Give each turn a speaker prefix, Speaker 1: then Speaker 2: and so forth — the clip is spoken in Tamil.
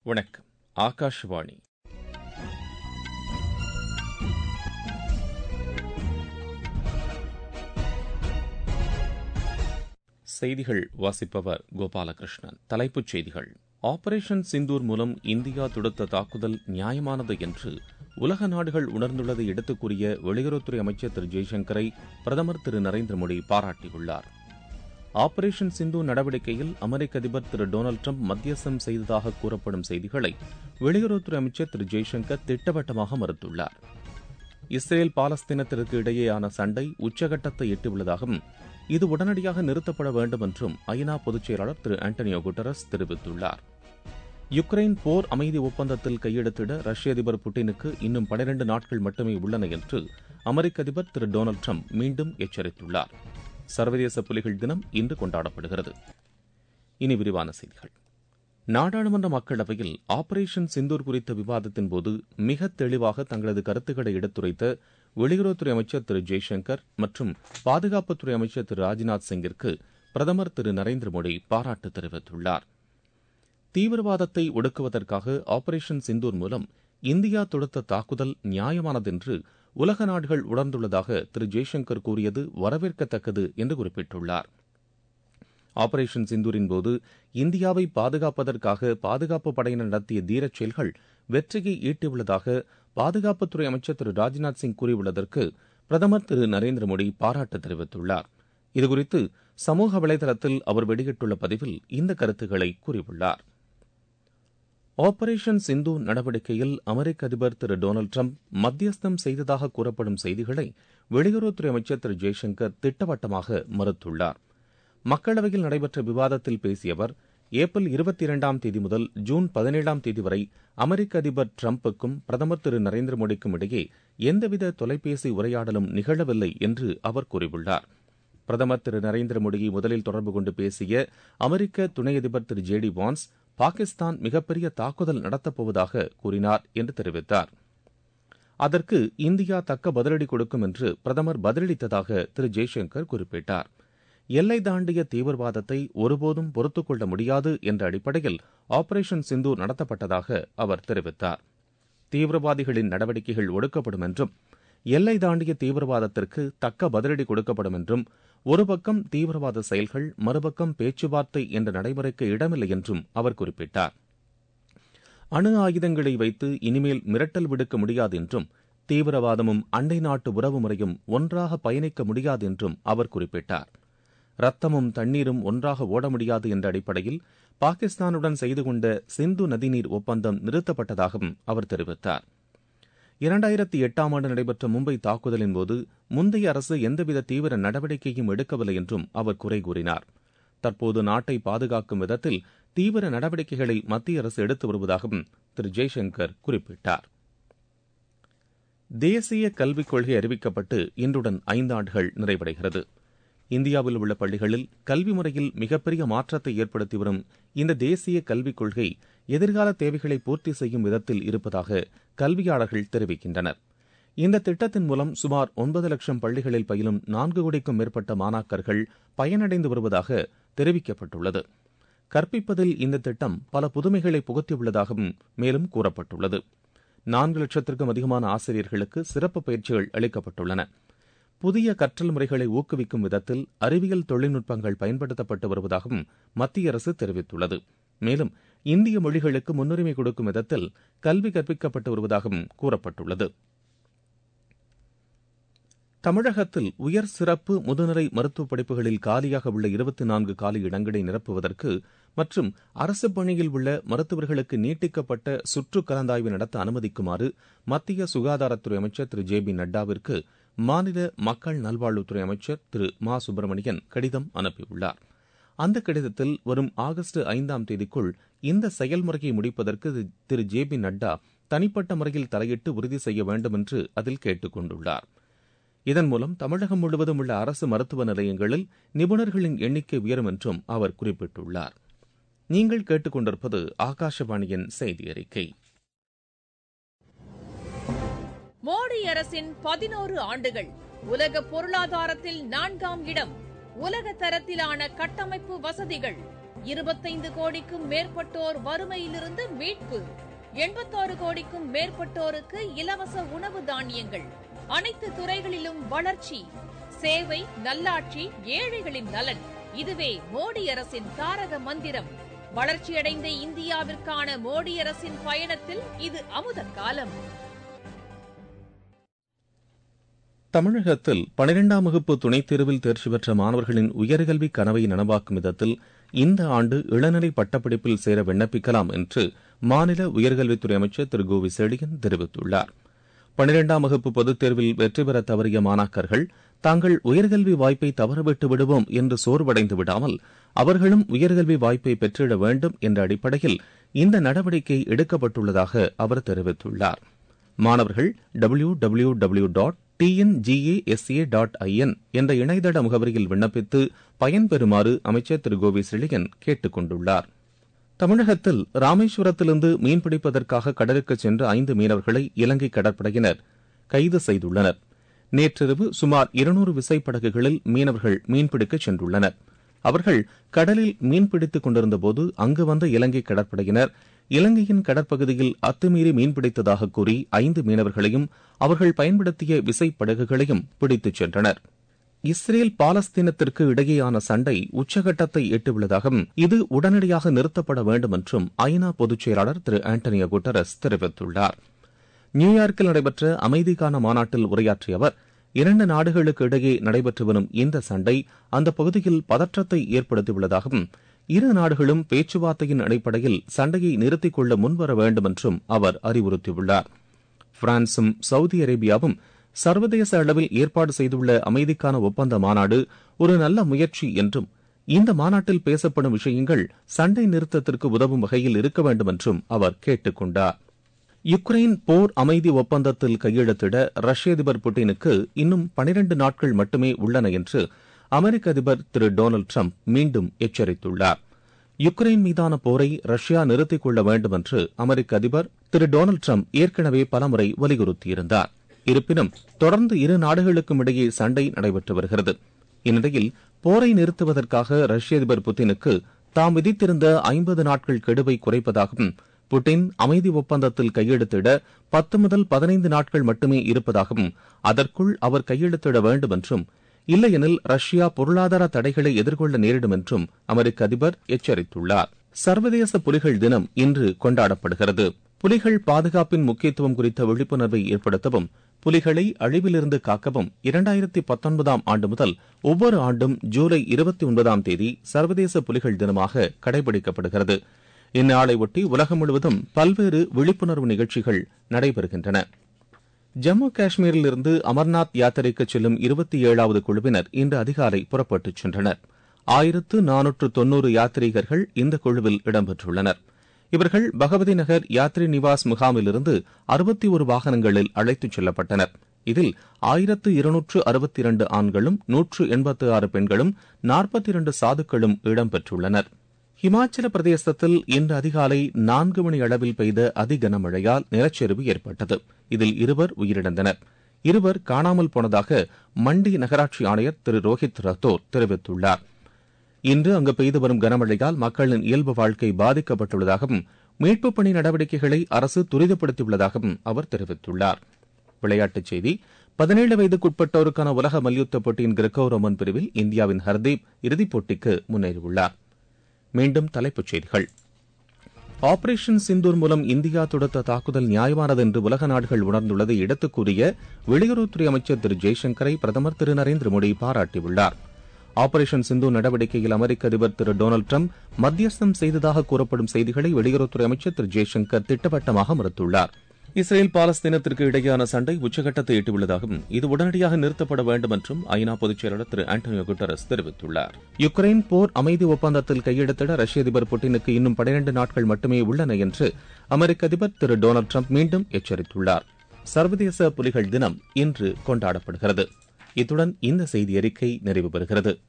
Speaker 1: வணக்கம் ஆகாஷவாணி செய்திகள் வாசிப்பவர் கோபாலகிருஷ்ணன் தலைப்புச் செய்திகள் ஆபரேஷன் சிந்தூர் மூலம் இந்தியா தொடுத்த தாக்குதல் நியாயமானது என்று உலக நாடுகள் உணர்ந்துள்ளதை எடுத்துக் கூறிய வெளியுறவுத்துறை அமைச்சர் திரு ஜெய்சங்கரை பிரதமர் திரு நரேந்திர மோடி பாராட்டியுள்ளார் ஆபரேஷன் சிந்து நடவடிக்கையில் அமெரிக்க அதிபர் திரு டொனால்டு டிரம்ப் மத்தியஸ்தம் செய்ததாக கூறப்படும் செய்திகளை வெளியுறவுத்துறை அமைச்சர் திரு ஜெய்சங்கர் திட்டவட்டமாக மறுத்துள்ளார் இஸ்ரேல் பாலஸ்தீனத்திற்கு இடையேயான சண்டை உச்சகட்டத்தை எட்டியுள்ளதாகவும் இது உடனடியாக நிறுத்தப்பட வேண்டும் என்றும் ஐநா பொதுச் செயலாளர் திரு ஆண்டனியோ குட்டரஸ் தெரிவித்துள்ளார் யுக்ரைன் போர் அமைதி ஒப்பந்தத்தில் கையெழுத்திட ரஷ்ய அதிபர் புட்டினுக்கு இன்னும் பனிரண்டு நாட்கள் மட்டுமே உள்ளன என்று அமெரிக்க அதிபர் திரு டொனால்டு டிரம்ப் மீண்டும் எச்சரித்துள்ளார் சர்வதேச புலிகள் தினம் இன்று கொண்டாடப்படுகிறது இனி விரிவான செய்திகள் நாடாளுமன்ற மக்களவையில் ஆபரேஷன் சிந்தூர் குறித்த விவாதத்தின் போது மிக தெளிவாக தங்களது கருத்துக்களை எடுத்துரைத்த வெளியுறவுத்துறை அமைச்சர் திரு ஜெய்சங்கர் மற்றும் பாதுகாப்புத்துறை அமைச்சர் திரு ராஜ்நாத் சிங்கிற்கு பிரதமர் திரு நரேந்திர மோடி பாராட்டு தெரிவித்துள்ளார் தீவிரவாதத்தை ஒடுக்குவதற்காக ஆபரேஷன் சிந்தூர் மூலம் இந்தியா தொடுத்த தாக்குதல் நியாயமானதென்று உலக நாடுகள் உணர்ந்துள்ளதாக திரு ஜெய்சங்கர் கூறியது வரவேற்கத்தக்கது என்று குறிப்பிட்டுள்ளார் ஆபரேஷன் சிந்தூரின் போது இந்தியாவை பாதுகாப்பதற்காக பாதுகாப்பு படையினர் நடத்திய தீரச் செயல்கள் வெற்றியை ஈட்டியுள்ளதாக பாதுகாப்புத்துறை அமைச்சர் திரு ராஜ்நாத் சிங் கூறியுள்ளதற்கு பிரதமர் திரு நரேந்திர மோடி பாராட்டு தெரிவித்துள்ளார் இதுகுறித்து சமூக வலைதளத்தில் அவர் வெளியிட்டுள்ள பதிவில் இந்த கருத்துக்களை கூறியுள்ளார் ஆபரேஷன் சிந்து நடவடிக்கையில் அமெரிக்க அதிபர் திரு டொனால்டு டிரம்ப் மத்தியஸ்தம் செய்ததாக கூறப்படும் செய்திகளை வெளியுறவுத்துறை அமைச்சர் திரு ஜெய்சங்கர் திட்டவட்டமாக மறுத்துள்ளார் மக்களவையில் நடைபெற்ற விவாதத்தில் பேசிய அவர் ஏப்ரல் இருபத்தி இரண்டாம் தேதி முதல் ஜூன் பதினேழாம் தேதி வரை அமெரிக்க அதிபர் டிரம்புக்கும் பிரதமர் திரு நரேந்திர மோடிக்கும் இடையே எந்தவித தொலைபேசி உரையாடலும் நிகழவில்லை என்று அவர் கூறியுள்ளார் பிரதமர் திரு நரேந்திர மோடியை முதலில் தொடர்பு கொண்டு பேசிய அமெரிக்க துணை அதிபர் திரு ஜே டி வான்ஸ் பாகிஸ்தான் மிகப்பெரிய தாக்குதல் நடத்தப்போவதாக கூறினார் என்று தெரிவித்தார் அதற்கு இந்தியா தக்க பதிலடி கொடுக்கும் என்று பிரதமர் பதிலளித்ததாக திரு ஜெய்சங்கர் குறிப்பிட்டார் எல்லை தாண்டிய தீவிரவாதத்தை ஒருபோதும் பொறுத்துக் கொள்ள முடியாது என்ற அடிப்படையில் ஆபரேஷன் சிந்து நடத்தப்பட்டதாக அவர் தெரிவித்தார் தீவிரவாதிகளின் நடவடிக்கைகள் ஒடுக்கப்படும் என்றும் எல்லை தாண்டிய தீவிரவாதத்திற்கு தக்க பதிலடி கொடுக்கப்படும் என்றும் ஒரு பக்கம் தீவிரவாத செயல்கள் மறுபக்கம் பேச்சுவார்த்தை என்ற நடைமுறைக்கு இடமில்லை என்றும் அவர் குறிப்பிட்டார் அணு ஆயுதங்களை வைத்து இனிமேல் மிரட்டல் விடுக்க முடியாது என்றும் தீவிரவாதமும் அண்டை நாட்டு உறவு முறையும் ஒன்றாக பயணிக்க முடியாது என்றும் அவர் குறிப்பிட்டார் ரத்தமும் தண்ணீரும் ஒன்றாக ஓட முடியாது என்ற அடிப்படையில் பாகிஸ்தானுடன் செய்து கொண்ட சிந்து நதிநீர் ஒப்பந்தம் நிறுத்தப்பட்டதாகவும் அவர் தெரிவித்தார் இரண்டாயிரத்தி எட்டாம் ஆண்டு நடைபெற்ற மும்பை தாக்குதலின் போது முந்தைய அரசு எந்தவித தீவிர நடவடிக்கையும் எடுக்கவில்லை என்றும் அவர் குறை கூறினார் தற்போது நாட்டை பாதுகாக்கும் விதத்தில் தீவிர நடவடிக்கைகளை மத்திய அரசு எடுத்து வருவதாகவும் திரு ஜெய்சங்கர் குறிப்பிட்டார் தேசிய கல்விக் கொள்கை அறிவிக்கப்பட்டு இன்றுடன் ஐந்தாண்டுகள் நிறைவடைகிறது இந்தியாவில் உள்ள பள்ளிகளில் கல்வி முறையில் மிகப்பெரிய மாற்றத்தை ஏற்படுத்தி வரும் இந்த தேசிய கல்விக் கொள்கை எதிர்கால தேவைகளை பூர்த்தி செய்யும் விதத்தில் இருப்பதாக கல்வியாளர்கள் தெரிவிக்கின்றனர் இந்த திட்டத்தின் மூலம் சுமார் ஒன்பது லட்சம் பள்ளிகளில் பயிலும் நான்கு கோடிக்கும் மேற்பட்ட மாணாக்கர்கள் பயனடைந்து வருவதாக தெரிவிக்கப்பட்டுள்ளது கற்பிப்பதில் இந்த திட்டம் பல புதுமைகளை புகுத்தியுள்ளதாகவும் மேலும் கூறப்பட்டுள்ளது நான்கு லட்சத்திற்கும் அதிகமான ஆசிரியர்களுக்கு சிறப்பு பயிற்சிகள் அளிக்கப்பட்டுள்ளன புதிய கற்றல் முறைகளை ஊக்குவிக்கும் விதத்தில் அறிவியல் தொழில்நுட்பங்கள் பயன்படுத்தப்பட்டு வருவதாகவும் மத்திய அரசு தெரிவித்துள்ளது மேலும் இந்திய மொழிகளுக்கு முன்னுரிமை கொடுக்கும் விதத்தில் கல்வி கற்பிக்கப்பட்டு வருவதாகவும் கூறப்பட்டுள்ளது தமிழகத்தில் உயர் சிறப்பு முதுநிலை மருத்துவ படிப்புகளில் காலியாக உள்ள இருபத்தி நான்கு காலி இடங்களை நிரப்புவதற்கு மற்றும் அரசு பணியில் உள்ள மருத்துவர்களுக்கு நீட்டிக்கப்பட்ட சுற்று கலந்தாய்வு நடத்த அனுமதிக்குமாறு மத்திய சுகாதாரத்துறை அமைச்சர் திரு ஜே பி நட்டாவிற்கு மாநில மக்கள் நல்வாழ்வுத்துறை அமைச்சர் திரு மா சுப்பிரமணியன் கடிதம் அனுப்பியுள்ளார் அந்த கடிதத்தில் வரும் ஆகஸ்ட் ஐந்தாம் தேதிக்குள் இந்த செயல்முறையை முடிப்பதற்கு திரு ஜே பி நட்டா தனிப்பட்ட முறையில் தலையிட்டு உறுதி செய்ய வேண்டும் என்று அதில் கேட்டுக் கொண்டுள்ளார் இதன் மூலம் தமிழகம் முழுவதும் உள்ள அரசு மருத்துவ நிலையங்களில் நிபுணர்களின் எண்ணிக்கை உயரும் என்றும் அவர் குறிப்பிட்டுள்ளார் நீங்கள் கேட்டுக்கொண்டிருப்பது ஆகாஷவாணியின் செய்தி அறிக்கை
Speaker 2: மோடி அரசின் பதினோரு ஆண்டுகள் உலக பொருளாதாரத்தில் நான்காம் இடம் உலக தரத்திலான கட்டமைப்பு வசதிகள் இருபத்தைந்து கோடிக்கும் மேற்பட்டோர் வறுமையிலிருந்து மீட்பு எண்பத்தாறு கோடிக்கும் மேற்பட்டோருக்கு இலவச உணவு தானியங்கள் அனைத்து துறைகளிலும் வளர்ச்சி சேவை நல்லாட்சி ஏழைகளின் நலன் இதுவே மோடி அரசின் தாரக மந்திரம் வளர்ச்சியடைந்த இந்தியாவிற்கான மோடி அரசின் பயணத்தில் இது அமுத காலம்
Speaker 1: தமிழகத்தில் பனிரெண்டாம் வகுப்பு துணைத் தேர்வில் தேர்ச்சி பெற்ற மாணவர்களின் உயர்கல்வி கனவை நனவாக்கும் விதத்தில் இந்த ஆண்டு இளநிலை பட்டப்படிப்பில் சேர விண்ணப்பிக்கலாம் என்று மாநில உயர்கல்வித்துறை அமைச்சர் திரு கோவி செழியன் தெரிவித்துள்ளார் பனிரெண்டாம் வகுப்பு பொதுத் தேர்வில் வெற்றி பெற தவறிய மாணாக்கர்கள் தாங்கள் உயர்கல்வி வாய்ப்பை தவறவிட்டு விடுவோம் என்று சோர்வடைந்து விடாமல் அவர்களும் உயர்கல்வி வாய்ப்பை பெற்றிட வேண்டும் என்ற அடிப்படையில் இந்த நடவடிக்கை எடுக்கப்பட்டுள்ளதாக அவர் தெரிவித்துள்ளார் மாணவர்கள் W W W dot TNGASA dot IN என்ற இணையதள முகவரியில் விண்ணப்பித்து பயன்பெறுமாறு அமைச்சர் திரு கோவி செழியன் கேட்டுக் கொண்டுள்ளார் தமிழகத்தில் ராமேஸ்வரத்திலிருந்து மீன்பிடிப்பதற்காக கடலுக்கு சென்ற ஐந்து மீனவர்களை இலங்கை கடற்படையினர் கைது செய்துள்ளனர் நேற்றிரவு சுமார் இருநூறு விசைப்படகுகளில் மீனவர்கள் மீன்பிடிக்கச் சென்றுள்ளனர் அவர்கள் கடலில் மீன்பிடித்துக் கொண்டிருந்தபோது அங்கு வந்த இலங்கை கடற்படையினர் இலங்கையின் கடற்பகுதியில் அத்துமீறி மீன்பிடித்ததாக கூறி ஐந்து மீனவர்களையும் அவர்கள் பயன்படுத்திய விசைப்படகுகளையும் பிடித்துச் சென்றனர் இஸ்ரேல் பாலஸ்தீனத்திற்கு இடையேயான சண்டை உச்சகட்டத்தை எட்டியுள்ளதாகவும் இது உடனடியாக நிறுத்தப்பட வேண்டும் என்றும் ஐநா பொதுச் செயலாளர் திரு ஆண்டனியோ குட்டரஸ் தெரிவித்துள்ளார் நியூயார்க்கில் நடைபெற்ற அமைதிக்கான மாநாட்டில் உரையாற்றிய அவர் இரண்டு நாடுகளுக்கு இடையே நடைபெற்று வரும் இந்த சண்டை அந்த பகுதியில் பதற்றத்தை ஏற்படுத்தியுள்ளதாகவும் இரு நாடுகளும் பேச்சுவார்த்தையின் அடிப்படையில் சண்டையை நிறுத்திக் கொள்ள முன்வர வேண்டும் என்றும் அவர் அறிவுறுத்தியுள்ளார் பிரான்சும் சவுதி அரேபியாவும் சர்வதேச அளவில் ஏற்பாடு செய்துள்ள அமைதிக்கான ஒப்பந்த மாநாடு ஒரு நல்ல முயற்சி என்றும் இந்த மாநாட்டில் பேசப்படும் விஷயங்கள் சண்டை நிறுத்தத்திற்கு உதவும் வகையில் இருக்க வேண்டும் என்றும் அவர் கேட்டுக் கொண்டார் யுக்ரைன் போர் அமைதி ஒப்பந்தத்தில் கையெழுத்திட ரஷ்ய அதிபர் புட்டினுக்கு இன்னும் பனிரண்டு நாட்கள் மட்டுமே உள்ளன என்று அமெரிக்க அதிபர் திரு டொனால்டு டிரம்ப் மீண்டும் எச்சரித்துள்ளார் யுக்ரைன் மீதான போரை ரஷ்யா நிறுத்திக் கொள்ள வேண்டும் என்று அமெரிக்க அதிபர் திரு டொனால்டு டிரம்ப் ஏற்கனவே பலமுறை வலியுறுத்தியிருந்தார் இருப்பினும் தொடர்ந்து இரு நாடுகளுக்கும் இடையே சண்டை நடைபெற்று வருகிறது இந்நிலையில் போரை நிறுத்துவதற்காக ரஷ்ய அதிபர் புட்டினுக்கு தாம் விதித்திருந்த ஐம்பது நாட்கள் கெடுவை குறைப்பதாகவும் புட்டின் அமைதி ஒப்பந்தத்தில் கையெழுத்திட பத்து முதல் பதினைந்து நாட்கள் மட்டுமே இருப்பதாகவும் அதற்குள் அவர் கையெழுத்திட வேண்டும் என்றும் இல்லையெனில் ரஷ்யா பொருளாதார தடைகளை எதிர்கொள்ள நேரிடும் என்றும் அமெரிக்க அதிபர் எச்சரித்துள்ளார் சர்வதேச புலிகள் தினம் இன்று கொண்டாடப்படுகிறது புலிகள் பாதுகாப்பின் முக்கியத்துவம் குறித்த விழிப்புணர்வை ஏற்படுத்தவும் புலிகளை அழிவிலிருந்து காக்கவும் இரண்டாயிரத்தி பத்தொன்பதாம் ஆண்டு முதல் ஒவ்வொரு ஆண்டும் ஜூலை இருபத்தி ஒன்பதாம் தேதி சர்வதேச புலிகள் தினமாக கடைபிடிக்கப்படுகிறது இந்நாளை ஒட்டி உலகம் முழுவதும் பல்வேறு விழிப்புணர்வு நிகழ்ச்சிகள் நடைபெறுகின்றன ஜம்மு காஷ்மீரிலிருந்து அமர்நாத் யாத்திரைக்கு செல்லும் இருபத்தி ஏழாவது குழுவினர் இன்று அதிகாலை புறப்பட்டுச் சென்றனர் ஆயிரத்து நானூற்று தொன்னூறு யாத்ரீகர்கள் இந்த குழுவில் இடம்பெற்றுள்ளனர் இவர்கள் பகவதி நகர் யாத்ரி நிவாஸ் முகாமிலிருந்து அறுபத்தி ஒரு வாகனங்களில் அழைத்துச் செல்லப்பட்டனர் இதில் ஆயிரத்து இருநூற்று அறுபத்தி இரண்டு ஆண்களும் நூற்று எண்பத்து ஆறு பெண்களும் நாற்பத்தி இரண்டு சாதுக்களும் இடம்பெற்றுள்ளனர் ஹிமாச்சல பிரதேசத்தில் இன்று அதிகாலை நான்கு மணி அளவில் பெய்த அதிகனமழையால் நிலச்சரிவு ஏற்பட்டது இதில் இருவர் உயிரிழந்தனர் இருவர் காணாமல் போனதாக மண்டி நகராட்சி ஆணையர் திரு ரோஹித் ரத்தோர் தெரிவித்துள்ளார் இன்று அங்கு பெய்து வரும் கனமழையால் மக்களின் இயல்பு வாழ்க்கை பாதிக்கப்பட்டுள்ளதாகவும் மீட்புப் பணி நடவடிக்கைகளை அரசு துரிதப்படுத்தியுள்ளதாகவும் அவர் தெரிவித்துள்ளார் விளையாட்டுச் செய்தி பதினேழு வயதுக்குட்பட்டோருக்கான உலக மல்யுத்த போட்டியின் கிரெக்கோ ரோமன் பிரிவில் இந்தியாவின் ஹர்தீப் இறுதிப் போட்டிக்கு முன்னேறியுள்ளார் மீண்டும் தலைப்புச் செய்திகள் ஆபரேஷன் சிந்தூர் மூலம் இந்தியா தொடுத்த தாக்குதல் நியாயமானது என்று உலக நாடுகள் உணர்ந்துள்ளதை எடுத்துக் கூறிய வெளியுறவுத்துறை அமைச்சர் திரு ஜெய்சங்கரை பிரதமர் திரு நரேந்திர மோடி பாராட்டியுள்ளார் ஆபரேஷன் சிந்து நடவடிக்கையில் அமெரிக்க அதிபர் திரு டொனால்டு டிரம்ப் மத்தியஸ்தம் செய்ததாக கூறப்படும் செய்திகளை வெளியுறவுத்துறை அமைச்சர் திரு ஜெய்சங்கர் திட்டவட்டமாக மறுத்துள்ளார் இஸ்ரேல் பாலஸ்தீனத்திற்கு இடையேயான சண்டை உச்சகட்டத்தை எட்டியுள்ளதாகவும் இது உடனடியாக நிறுத்தப்பட வேண்டும் என்றும் ஐநா பொதுச் செயலாளர் திரு ஆண்டனியோ குட்டரஸ் தெரிவித்துள்ளார் யுக்ரைன் போர் அமைதி ஒப்பந்தத்தில் கையெழுத்திட ரஷ்ய அதிபர் புட்டினுக்கு இன்னும் பனிரண்டு நாட்கள் மட்டுமே உள்ளன என்று அமெரிக்க அதிபர் திரு டொனால்டு டிரம்ப் மீண்டும் எச்சரித்துள்ளார் சர்வதேச புலிகள் தினம் இன்று கொண்டாடப்படுகிறது இத்துடன் இந்த செய்தி அறிக்கை நிறைவு பெறுகிறது